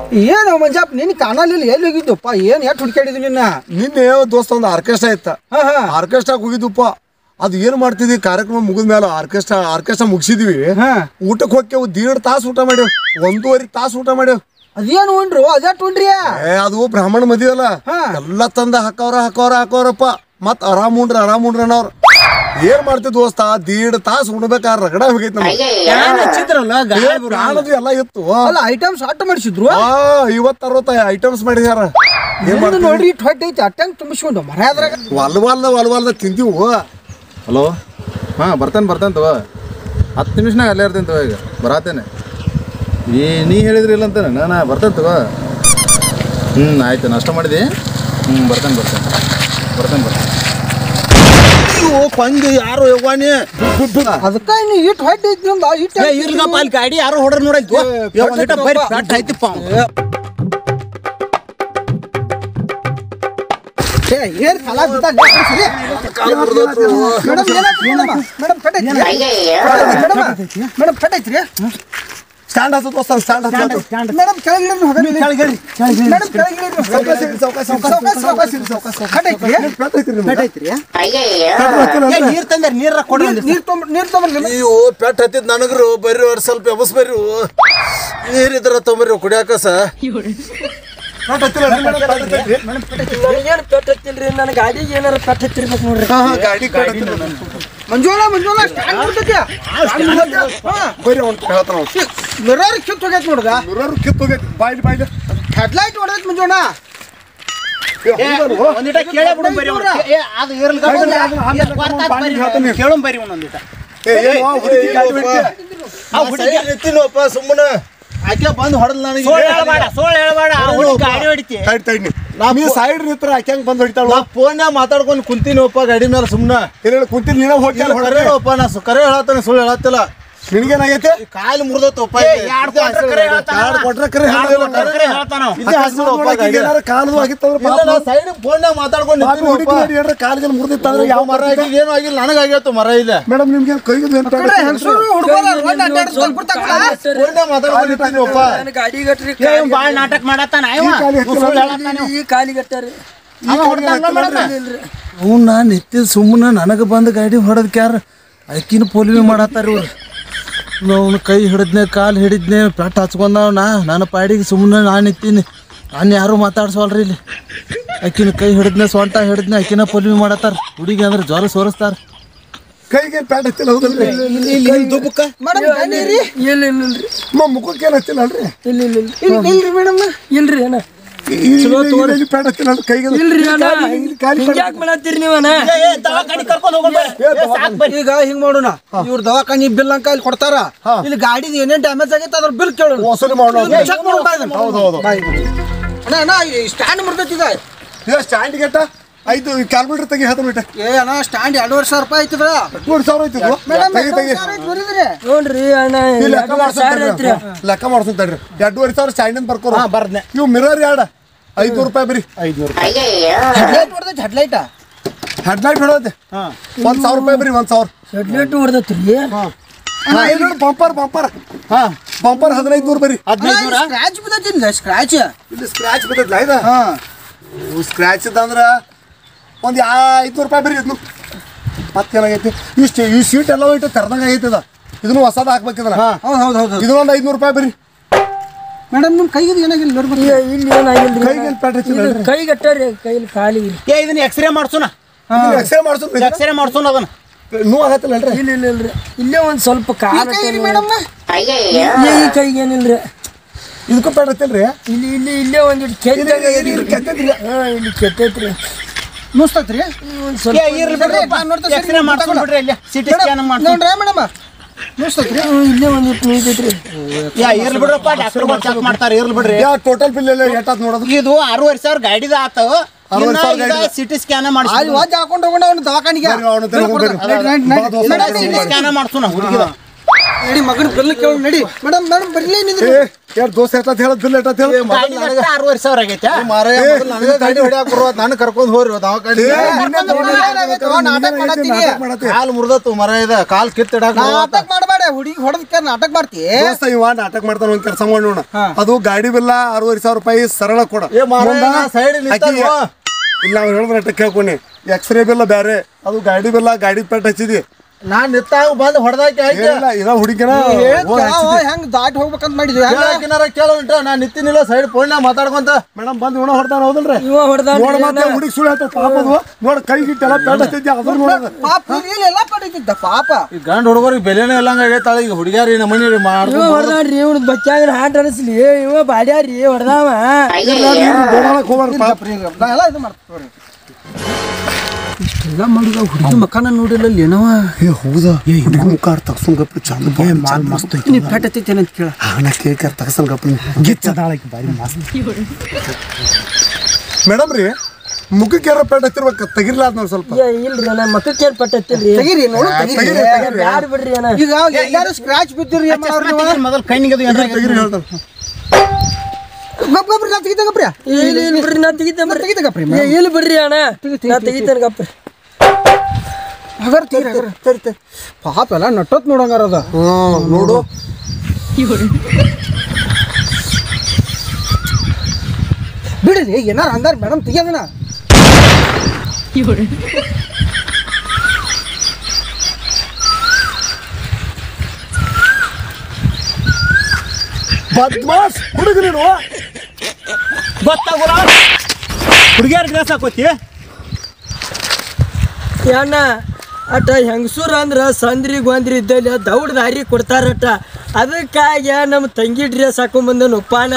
ಏನು ಮಂಜಪ್ಪ ನಿನ್ ಕಾಣಲಿಲ್ಲ ಎಲ್ಲಿ ಹೋಗಿದ್ದಪ್ಪ ಏನ್ ಎಷ್ಟು ಹುಡ್ಕಾಡಿದ್ವಿ ನಿನ್ನ ನಿನ್ನೆ ದೋಸ್ತ ಒಂದು ಆರ್ಕೆಸ್ಟ್ರಾ ಇತ್ತ ಹಾ ಹಾ ಆರ್ಕೆಸ್ಟ್ರಾಕ್ ಹೋಗಿದ್ವಪ್ಪ ಅದು ಏನ್ ಮಾಡ್ತಿದ್ವಿ ಕಾರ್ಯಕ್ರಮ ಮುಗಿದ ಮೇಲೆ ಆರ್ಕೆಸ್ಟ್ರಾ ಆರ್ಕೆಸ್ಟ್ರಾ ಮುಗಿಸಿದ್ವಿ ಹಾ ಊಟಕ್ಕೆ ಹೋಗ್ತೇವು ದೀಡ್ ತಾಸು ಊಟ ಮಾಡ್ಯಾವ ಒಂದೂವರೆ ತಾಸು ಊಟ ಮಾಡ್ಯಾವ ಅದೇನು ಉಂಡ್ರು ಅದೇ ಉಂಡ್ರಿ ಏ ಅದು ಬ್ರಾಹ್ಮಣ ಮದುವೆ ಅಲ್ಲ ಹಾ. ಎಲ್ಲ ತಂದ ಹಾಕವ್ರ ಹಾಕವ್ರ ಹಾಕವ್ರಪ್ಪ ಮತ್ ಆರಾಮ್ ಉಂಡ್ರ ಆರಾಮ್ ಉಂಡ್ರ ಅನ್ನೋರ್ ಏನ್ ಮಾಡ್ತಿದ್ ದೋಸ್ತ ದೀಡ್ ತಾಸು ಉಣ್ಬೇಕಾರ ರಗಡ ಹೋಗೈತಿ ನಮ್ಗೆ ಹಚ್ಚಿದ್ರಲ್ಲ ಏ, ಪ್ರಾಣದು ಎಲ್ಲ ಇತ್ತು ಅಲ್ಲ ಐಟಮ್ಸ್ ಆಟ ಮಾಡಿಸಿದ್ರು ಆ ಐವತ್ತ ಅರವತ್ತ ಐಟಮ್ಸ್ ಮಾಡಿದ್ಯಾರ ಏನ್ ಏನು ಮಾಡ್ತೀವಿ ನೋಡ್ರಿ ಇಟ್ಟು ಹೊಟ್ಟೆ ಐತಿ ಅಟ್ಟಂಗ್ ತುಂಬಿಸ್ಕೊಂಡು ಮರ ಅದ್ರಾಗ ವಲ್ವಲ್ದ ವಲ್ವಲ್ದ ತಿಂದಿವು ಹಲೋ ಹಾಂ ಬರ್ತೇನೆ ಬರ್ತೇನೆ ತಗೋ ಹತ್ತು ನಿಮಿಷನಾಗ ಅಲ್ಲೇ ಇರ್ತೇನೆ ತಗೋ ಈಗ ಬರತ್ತೇನೆ ಏ ನೀ ಹೇಳಿದ್ರಿ ಇಲ್ಲ ಅಂತಾನೆ ನಾನು ಬರ್ತೇನೆ ತಗೋ ಹ್ಞೂ ಆಯ್ತು ನಾಷ್ಟ ಮಾಡಿದೆ ಹ್ಞೂ ಬರ್ತೇನೆ ಬರ್ತೇನೆ ಬರ್ತೇನೆ ಬರ್ತೇನೆ ಕೊಂದು ಯಾರು ಯವ್ವಾನಿ ಅದಕ್ಕ ಇನ್ನು ಇಟ್ಟು ಹೊಟ್ಟೆ ಐತಿ ನಿಮ್ದು ಇಟ್ಟು ಇರ್ಲಪ್ಪ ಅಲ್ಲಿ ಗಾಡಿ ಯಾರು ಹೊಡ್ರ ನೋಡಾಯ್ತು ಪೆಟ್ಟ ಬರೀ ಐತಪ್ಪ. ಪೆಟ್ಟ ಐತಿಪ್ಪ ಏ, ಏನ್ ಕಾಲ ಬಿದ್ದ ಲೇ, ಸರಿ. ಮೇಡಮ್ ಏನಾಯ್ತು ಮೇಡಮ್? ಮೇಡಮ್ ಪೆಟ್ಟ ಐತ್ರಿ? ಮೇಡಮ್ ಮೇಡಮ್ ಪೆಟ್ಟ ಐತ್ರಿ? ಸ್ಟ್ಯಾಂಡ್ ಹತ್ತು ದೋಸ್ತ ಸ್ಟ್ಯಾಂಡ್ ಹತ್ತು ಮೇಡಮ್ ಕೆಳಗೆ ಇಳಿರಿ ನೀವು, ಹೋಗಲ್ಲ. ಮೇಡಮ್ ಕೆಳಗೆ ಇಳಿರಿ ನೀವು. ಸಾವ್ಕಾಸ್, ಸಾವ್ಕಾಸ್ ಇರಿ, ಸಾವ್ಕಾಸ್. ಪೆಟ್ಟ ಐತ್ರಿ? ಪೆಟ್ಟ ಐತ್ರಿ? ನೀರ್ ತಂದಾರ ನೀರ ಕೊಡ್ರಿ ನೀರ್- ನೀರ್ ತೊಂಬ ನೀರ್ ತೊಂಬರ್ಲಿ ಅಯ್ಯೋ ಪೆಟ್ ಹತ್ತಿದ್ ನನಗ್ರು ಬರ್ರಿ ಅವ್ರು ಸ್ವಲ್ಪ ಎಬಸ್ ಬರ್ರಿ ನೀರಿದ್ರ ತೊಂಬರ್ರಿ ಕುಡಿಯಾಕ ಸ ನನಗೇನು ಪೆಟ್ ಹತ್ತಿಲ್ರಿ ನನ್ನ ಗಾಡಿಗೆ ಏನಾರ ಪೆಟ್ ಹತ್ತಿರ್ಬೇಕು ನೋಡ್ರಿ ಗಾಡಿ ಮಂಜುಳ ಮಂಜುಳ ಸ್ಟ್ಯಾಂಡ್ ಬಿಡ್ತೈತಿ ಹಾ ಬರ್ರಿ ಅವ್ನು ಹೇಳ್ತಾನ ಮಿರರ್ ಕಿತ್ತು ಹೋಗೈತಿ ನೋಡ್ಗ ನೂರಾರು ಕಿತ್ತು ಹೋಗೈತಿ ಬಾಯ್ಲಿ ಬಾಯ್ಲಿ ಹೆಡ್ಲೈಟ್ ಹೊಡೆದೈತಿ ಮಂಜುಣ ಒಂದಿಟ ಕೇಳೇ ಬಿಡು ಬರ್ರಿ ಅವ್ನು. ಏ, ಅದು ಇರ್ಲಿ ಕೇಳು ಬರ್ರಿ ಒಂದೊಂದಿಟ ಏ, ಏನು ಆ ಹುಡುಗಿ ಗಾಡಿ ಹೊಡಿತೀಯ? ಎತ್ತಿನಪ್ಪ ಸುಮ್ಮನೆ ಆಕೆ ಬಂದು ಹೊಡೆದ್ ನನಗೆ ಸೋಳ್ ಹೇಳ್ಬೇಡ ಸೋಳ್ ಹೇಳ್ಬೇಡ ಗಾಡಿ ಹೊಡಿತಿ ಸೈಡ್ ಸೈಡ್ ನೀ ಸೈಡ್ ನಿತ್ರ ಆಕೆ ಹೆಂಗ್ ಬಂದ್ ಹೊಡಿತಾಳ ನಾ ಫೋನ್ಯಾಗ ಮಾತಾಡ್ಕೊಂಡು ಕುಂತೀನಪ್ಪ ಗಾಡಿ ಮೇಲೆ ಸುಮ್ಮನೆ ಏನೇಳು ಕುಂತಿಲ್ ನೀನ ಹೋಗಿ ಕರೆಯಪ್ಪ ನಾ ಸು- ಕರೆ ಹೇಳತ್ತಾನೆ ಸುಳ್ಳು ಹೇಳತ್ತಿಲ್ಲ ನಿನಗೇನಾಗೈತೆ ಕಾಲು ಮುರಿದತ್ತಪ್ಪ ಕಾರ್ಡ್ ಕೊಟ್ರೆ ಕರೆ ಇದೇ ಹಸಿರಪ್ಪ ಗಾಡಿ. ಏನಾರ ಕಾಲದು ಆಗಿತ್ತಂದ್ರೆ ಇಲ್ಲ, ನಾ ಸೈಡ್ ಫೋನ್ಯಾಗ ಮಾತಾಡ್ಕೊಂಡು ಪಾಪ ಹುಡುಗಿ ನಿಂತಿನಪ್ಪ. ನೋಡಿ ಏನ್ರ ಕಾಲಿಗೆಲ್ಲ ಮುರಿದಿತ್ತಂದ್ರೆ ಯಾವ ಯಾವ ಮರ ಮರ ಆಗಿಲ್ಲ ಏನು ಆಗಿಲ್ಲ ನನಗಾಗೈತು ಮರ ಇಲ್ಲ ಮೇಡಮ್ ನಿಮ್ಗೆ ಕೈಗೆ ಹೆಂಗಸರು ಹುಡುಗರ ರೋಡ್ ಅಡ್ಡಾಡಿಸ್ಕೊಂಡ್ ಬಿಡ್ತಾರಲ್ಲ ಫೋನ್ಯಾಗ ಮಾತಾಡ್ಕೊಂಡು ನಿಂತಿನಪ್ಪ ನನ್ನ ಗಾಡಿ ಗಟ್ರಿ ಬಾಳ್ ನಾಟಕ ಮಾಡತ್ತಾನ ಈ ಕಾಲಿ ಗಟ್ಟಾರಿ ಅವ್ನು ನಾನು ಎತ್ತಿದ ಸುಮ್ಮನೆ ನನಗೆ ಬಂದು ಗಾಡಿ ಹೊಡೆದ್ ಕ್ಯಾರ ಅಕ್ಕಿನ ಪೋಲಿಮೆ ಮಾಡತ್ತಾರ ಇವ್ರು ಅವ್ನು ಕೈ ಹಿಡಿದ್ನೆ ಕಾಲು ಹಿಡಿದ್ನೆ ಪೆಟ್ಟು ಹಚ್ಕೊಂಡವ್ ನಾ ನನ್ನ ಪಾಡಿಗೆ ಸುಮ್ಮನೆ ನಾನು ನಿಂತೀನಿ ನಾನು ಯಾರು ಮಾತಾಡ್ಸವಲ್ರಿ ಇಲ್ಲಿ ಅಕ್ಕಿನ ಕೈ ಹಿಡಿದ್ನೆ ಸೊಂಟ ಹಿಡಿದ್ನೆ ಅಕ್ಕಿನ ಪೋಲಿಮೆ ಮಾಡತ್ತಾರ ಹುಡುಗಿ ಅಂದ್ರೆ ಜ್ವರ ಸೋರಿಸ್ತಾರ ಕೈಗೆ ಪ್ಯಾಂಟ್ ಹತ್ತಿಲ್ಲ ಹೌದಲ್ರಿ ದುಬ್ಬಕ್ಕ ಮೇಡಮ್ ಗಂಡೀರಿ ಇಲ್ಲ ಇಲ್ಲ ಇಲ್ರಿ ಮ ಮುಖಕ್ಕೆ ಏನು ಹತ್ತಿಲ್ಲ ಅಲ್ರಿ ಇಲ್ಲ ಇಲ್ಲ ಇಲ್ಲ ಇಲ್ರಿ ಮೇಡಮ್ ಇಲ್ರಿ ಅಣ್ಣ ಪ್ಯಾಂಟ್ ಹತ್ತಿಲ್ಲ ಅಂದ್ರೆ ಕೈಗೆ ಇಲ್ರಿ ಅಣ್ಣ ಕಾಲಿ ಹಿಂಗ್ಯಾಕ್ ಮಾಡತ್ತೀರಿ ನೀವು ಅಣ್ಣ ಈಗ ಹಿಂಗ್ ಮಾಡೋಣ ಇವ್ರ ದವಾಖಾನಿ ಬಿಲ್ ಅಂಕ ಇಲ್ಲಿ ಕೊಡ್ತಾರ ಇಲ್ಲಿ ಗಾಡಿದ ಏನೇನ್ ಡ್ಯಾಮೇಜ್ ಆಗೈತೆ ಅದ್ರ ಬಿಲ್ ಕೇಳೋಣ ವಸೂಲಿ ಮಾಡೋದು ಚೆಕ್ ಮಾಡೋಣ ಬಾ ಇದನ್ನ. ಹೌದು ಹೌದು ಬಾ ಇದು. ಅಣ್ಣ ಅಣ್ಣ ಸ್ಟ್ಯಾಂಡ್ ಮುರ್ದೈತಿ ಈಗ ಇದು ಸ್ಟ್ಯಾಂಡ್ ಗೆಟ್ಟ ಐದು ಕ್ಯಾಲ್ಕುಲೇಟರ್ ತೆಗಿ ಹತ್ತು ಮೀಟರ್ ಏ ಅಣ್ಣ ಸ್ಟ್ಯಾಂಡ್ ಎರಡೂವರೆ ಸಾವಿರ ರೂಪಾಯಿ ಐತಿದ ಮೂರು ಸಾವಿರ ಐತಿ ಇದು. ಮೇಡಮ್ ತೆಗಿ ತೆಗಿ ಬರೀದ್ರಿ ನೋಡ್ರಿ ಅಣ್ಣ ಈ ಲೆಕ್ಕ ಎರಡೂವರೆ ಮಾಡ್ಸೋದ್ ಸಾವಿರ ತಡ್ರಿ. ಐತ್ರಿ ಲೆಕ್ಕ ಮಾಡ್ಸೋದ್ ತಡ್ರಿ ಎರಡೂವರೆ ಸಾವಿರ ಸ್ಟ್ಯಾಂಡ್ ಬರ್ಕೋರು ಹಾ, ಬರ್ದ್ನೆ. ಇವು ಮಿರರ್ ಯಾಡ ಐದ್ನೂರು ರೂಪಾಯಿ ಬರೀ ಹೆಡ್ಲೈಟ್ ಹೊಡೆದೈತಿ ಹೆಡ್ಲೈಟ್ ಹೆಡ್ಲೈಟ್ ಹೊಡೋದೆ ಒಂದ್ ಸಾವಿರ ರೂಪಾಯಿ ಬರೀ ಒಂದ್ ಸಾವಿರ ಶೆಡ್ಲೆಟ್ ಹೊಡೆದತ್ರಿ ಬಂಪರ್ ಬಂಪರ್ ಹಾ ಬಂಪರ್ ಹದಿನೈದು ನೂರು ಬರೀ ಸ್ಕ್ರಾಚ್ ಬಿದ್ದೈತಿ ಸ್ಕ್ರಾಚ್ ಇಲ್ಲಿ ಸ್ಕ್ರಾಚ್ ಬಿದ್ದೈತ್ಲ ಇದ ಸ್ಕ್ರಾಚ್ ಇದ್ದಂದ್ರ ಒಂದ್ ಯಾ ಐದ್ನೂರು ರೂಪಾಯಿ ಬರೀ ಇದನ್ನು ಮತ್ತೇನಾಗೈತಿ ಇಷ್ಟು ಈ ಸೀಟ್ ಎಲ್ಲ ಇಟ್ಟು ಕರ್ದಂಗ ಆಗೈತಿ ಅದ ಇದನ್ನು ಹೊಸದ ಹಾಕ್ಬೇಕಿದ್ರ ಹೌದು ಹೌದು ಹೌದು ಇದು ಒಂದು ಐದ್ನೂರು ರೂಪಾಯಿ ಬರೀ ಮೇಡಮ್ ನಿಮ್ ಕೈಗೆ ಏನಾಗಿಲ್ಲ ನೋಡ್ಬೇಕು ಇಲ್ಲಿ ಏನಾಗಿಲ್ರಿ ಕೈಗೆ ಏನ್ ಪ್ಯಾಟ್ ಹಚ್ಚಿಲ್ಲ ಇದು ಕೈ ಗಟ್ಟಾರಿ ಕೈಲಿ ಕಾಲಿ ಏ ಇದನ್ನ ಎಕ್ಸ್ರೇ ಮಾಡ್ಸೋಣ ಎಕ್ಸ್ರೇ ಮಾಡ್ಸೋದು ಎಕ್ಸ್ರೇ ಮಾಡ್ಸೋಣ ಅದನ್ನ ನೋವು ಆಗತ್ತಲ್ಲ ಅಲ್ರಿ ಇಲ್ಲ ಇಲ್ಲ ಇಲ್ರಿ ಇಲ್ಲೇ ಒಂದ್ ಸ್ವಲ್ಪ ಕಾಲ ಮೇಡಮ್ ಈ ಕೈಗೆ ಏನಿಲ್ರಿ ಇದಕ್ಕೂ ಪ್ಯಾಟ್ ಹತ್ತಿಲ್ರಿ ಇಲ್ಲಿ ಇಲ್ಲಿ ಇಲ್ಲೇ ಒಂದಿಟ್ಟು ಕೆತ್ತಾಗ ಹಾ ಇಲ್ಲಿ ಕೆತ್ತೈತ್ರಿ ನುಸ್ತೈತ್ರಿ ಒಂದ್ ಸ್ವಲ್ಪ ಇರ್ಲಿ ಬಿಡ್ರಿ ಎಕ್ಸ್ರೇ ಮಾಡ್ಸ್ಕೊಂಡ್ ಬಿಡ್ರಿ ಇಲ್ಲಿ ಸಿಟಿ ಸ್ಕ್ಯಾನ್ ಮಾಡ್ಸೋಣ ನೋಡ್ರಿ ಮೇಡಮ್ ನುಸ್ತೈತ್ರಿ ಹ್ಮ್, ಇಲ್ಲೇ ಒಂದಿಟ್ಟು ನಿಂತೈತ್ರಿ ಯಾ ಇರ್ಲಿ ಬಿಡ್ರಪ್ಪ ಡಾಕ್ಟರ್ಗಳು ಚೆಕ್ ಮಾಡ್ತಾರೆ ಇರ್ಲಿ ಬಿಡ್ರಿ ಯಾ ಟೋಟಲ್ ಬಿಲ್ ಎಲ್ಲ ಎಷ್ಟಾತ್ ನೋಡೋದು ಇದು ಆರೂವರೆ ಸಾವಿರ ಗಾಡಿದ ಆತವ ಅರವತ್ತು ಸಾವಿರ ಗಾಡಿದ. ಸಿಟಿ ಸ್ಕ್ಯಾನ್ ಮಾಡಿಸಿ ಅಲ್ಲಿ ವಾಜ್ ಹಾಕೊಂಡು ಹೋಗೋಣ ಅವ್ನು ದವಾಖಾನಿಗೆ ಬರ್ರಿ, ಅವ್ನ ಹತ್ರ ಹೋಗೋಣ ಬರ್ರಿ. ನಡಿ, ನಡಿ, ನಡಿ. ಬಾ ದೋಸ್ತ, ನಡಿ, ನಡಿ, ನಡಿ, ನಡಿ. ಸ್ಕ್ಯಾನ್ ಮಾಡ್ಸೋಣ ಹುಡುಗಿದ ನಡಿ ಮಗನ ಬಿಲ್ ಕೇಳೋಣ ನಡಿ ಮೇಡಮ್ ಮೇಡಮ್ ಬರ್ಲಿ ನಿಂದ್ರಿ ಏ ಯಾರು ದೋಸ್ತ ಎಷ್ಟತ್ ಹೇಳ ಬಿಲ್ ಎಷ್ಟತ್ ಹೇಳ ಗಾಡಿ ಅಷ್ಟೇ ಆರೂವರೆ ಸಾವಿರ ಆಗೈತೆ ಮಾರಾಯ ಮೊದಲು ನನಗೆ ಗಾಡಿ ಹೊಡ್ಯಾಕ ಬರುವ ನಾನು ಕರ್ಕೊಂಡು ಹೋರಿ ದವಾಖಾನೆ ನಾಟಕ ಮಾಡತ್ತೀನಿ ಕಾಲ್ ಮುರ್ದತ್ತು ಮರ ಇದೆ ಕಾಲ್ ಕಿತ್ತಿಡಾಕ ನಾಟಕ ಮಾಡಬೇಡ ಹುಡುಗಿ ಹೊಡೆದಕ್ಕೆ ನಾಟಕ ಮಾಡ್ತಿ ದೋಸ್ತ ಇವ ನಾಟಕ ಮಾಡ್ತಾನ ಒಂದ್ ಕೆಲಸ ಮಾಡಿ ನೋಡ ಅದು ಗಾಡಿ ಬಿಲ್ಲ ಅರವತ್ತು ಸಾವಿರ ರೂಪಾಯಿ ಸರಳ ಕೊಡ ಏ ಮಾರಾಯ, ಮುಂದ ನಾ side ಗೆ ಆಕಿ- ನಿಂತಲ್ವಾ? ಇಲ್ಲ ಅವ್ನು ಹೇಳಿದ್ರೆ ಅಟ್ಟ ಕೇಳ್ಕೊನಿ ಎಕ್ಸ್ರೇ ಬಿಲ್ಲ ಬೇರೆ ಅದು ಗಾಡಿ ಬಿಲ್ಲ ಗಾಡಿ ಪೆಟ್ ಹಚ್ಚಿದಿ ನಾನ್ ನಿತ್ತಾಗ ಬಂದು ಹೊಡೆದಾಕಿ ಆಯ್ತು ಏನಿಲ್ಲ ಇದ ಹುಡುಗಿನ ಹೆಂಗ್ ದಾಟಿ ಹೋಗ್ಬೇಕಂತ ಮಾಡಿದ್ವಿ ಹೆಂಗ ಕೇಳಕಿನಾರ ಕೇಳು ಉಂಟ ನಾ ನಿತ್ತಿನಿಲ್ಲ ಸೈಡ್ ಫೋನ್ ಮಾತಾಡ್ಕೊಂತ ಮೇಡಮ್ ಬಂದ್ ಇವನ ಹೊಡ್ತಾನ ಹೌದಲ್ರಿ ಇವ ಹೊಡ್ದಾನ್ರಿ ನೋಡ ಮತ್ತೆ ಹುಡುಗಿ ಸುಳ್ಳು ಹೇಳ್ತಾವ ಪಾಪ ಅದು ನೋಡ ಕೈ ಗಿಟ್ಟೆಲ್ಲ ಪೆಟ್ ಹಚ್ಚಿದ್ದೆ ಅದ್ರ ನೋಡದ ಪಾಪ ಇಲ್ಲಿ ಎಲ್ಲ ಪಡಿತಿದ್ದ ಪಾಪ ಈ ಗಂಡ ಹುಡುಗರಿಗೆ ಬೆಲೆನೇ ಇಲ್ಲಂಗ ಆಗೈತಾಳ ಈಗ ಹುಡುಗ್ಯಾರಿ ನಮ್ಮ ಮನೆ ಇವ ಮಾಡ್ಕೊಂಡು ಹೊಡ್ದಾನ್ರಿ ಇವ್ನ ಬಚ್ಚಾಗ ಹಾಟ್ ಅನಿಸ್ಲಿ ಇವ ಬಾಡ್ಯಾರಿ ಹೊಡ್ದಾವ ಬೋಡಾಳಕ್ ಹೋಗ್ಬಾರ್ದು ನಾ ಎಲ್ಲ ಇದು ಮಾಡ್ತೀವಿ ಇಷ್ಟೆಲ್ಲ ಮಾಡಿದ ಹುಡುಗಿ ಮಕ್ಕನ ನೋಡಿಲ್ಲ ಏನವ ಏ ಹೌದಾ ಏ ಹುಡುಗಿ ಮುಖ ತಗ್ಸಂಗಪ್ಪ ಚಂದ ಮಾಲ್ ಮಸ್ತ್ ಐತಿ ನೀ ಪೆಟ್ ಹತ್ತೈತೇನೆ ಅಂತ ಕೇಳ ನಾ ಕೇಳ್ಕರ್ ತಗಸಂಗಪ್ಪ ಗಿಚ್ಚದಾಳಕ್ಕೆ ಬಾರಿ ಮಸ್ತ್ ಮೇಡಮ್ ರೀ ಮುಖಕ್ಕೆ ಯಾರ ಪೆಟ್ ಹತ್ತಿರ್ಬೇಕು ತೆಗಿರ್ಲ ಅದ್ ನೋಡಿ ಸ್ವಲ್ಪ ಏ ಇಲ್ರಿ ಅಣ್ಣ ಮಕ್ಕಕ್ಕೆ ಏನ್ ಪಟ್ಟತ್ತಿಲ್ರಿ ತೆಗೀರಿ ನೋಡು ತೆಗೀರಿ ಬ್ಯಾಡ ಬಿಡ್ರಿ ಅಣ್ಣ ಈಗ ಎಲ್ಲಾರು ಸ್ಕ್ರಾಚ್ ಬಿದ್ದಿರಿ ಏನ್ ಮಾಡೋರು ನೀವು? ಮೊದಲು ಕಣ್ಣಿಗೆ ಅದು ತೆಗಿರಿ ಹೇಳ್ತಾನೆ ಗಪ್ ಗಪ್ರಿ ನಾ ತೆಗಿತೆ ಗಪ್ರಿ ಇಲ್ಲ ಇಲ್ಲ ಬಿಡ್ರಿ ನಾ ತೆಗಿತೇನೆ ಬರ್ರಿ ತೆಗಿತೆ ಗಪ್ರಿ ಏ ಇಲ್ಲ ಬಿಡ್ರಿ ಅಣ್ಣ ನಾ ತೆಗಿತೇನೆ ಗಪ್ರಿ ಹಗರ್ ತೀರಿ ಹಗರ್ ತರಿ ತರಿ ಪಾಪ ಎಲ್ಲ ನಟ್ಟತ್ ನೋಡಂಗಾರ ಅದ ಹ್ಮ್ ನೋಡು ಬಿಡ್ರಿ ಏನಾರ ಅಂದಾರ ಮೇಡಮ್ ತೆಗಿಯೋದನ ಬದ್ಮಾಸ್ ಹುಡುಗ ನೀನು ಗೊತ್ತಾಗೋಲ್ಲ ಹುಡುಗಿಯರ್ ಡ್ರೆಸ್ ಹಾಕೋತಿ ಅಣ್ಣ ಅಟ ಹೆಂಗಸೂರ್ ಅಂದ್ರ ಸಂದ್ರಿ ಗೊಂದ್ರಿ ಇದ್ದಲ್ಲಿ ದೌಡ್ ದಾರಿ ಕೊಡ್ತಾರಟ ಅದಕ್ಕಾಗಿ ನಮ್ಮ ತಂಗಿ ಡ್ರೆಸ್ ಹಾಕೊಂಡ್ ಬಂದನು ಉಪ್ಪಾನ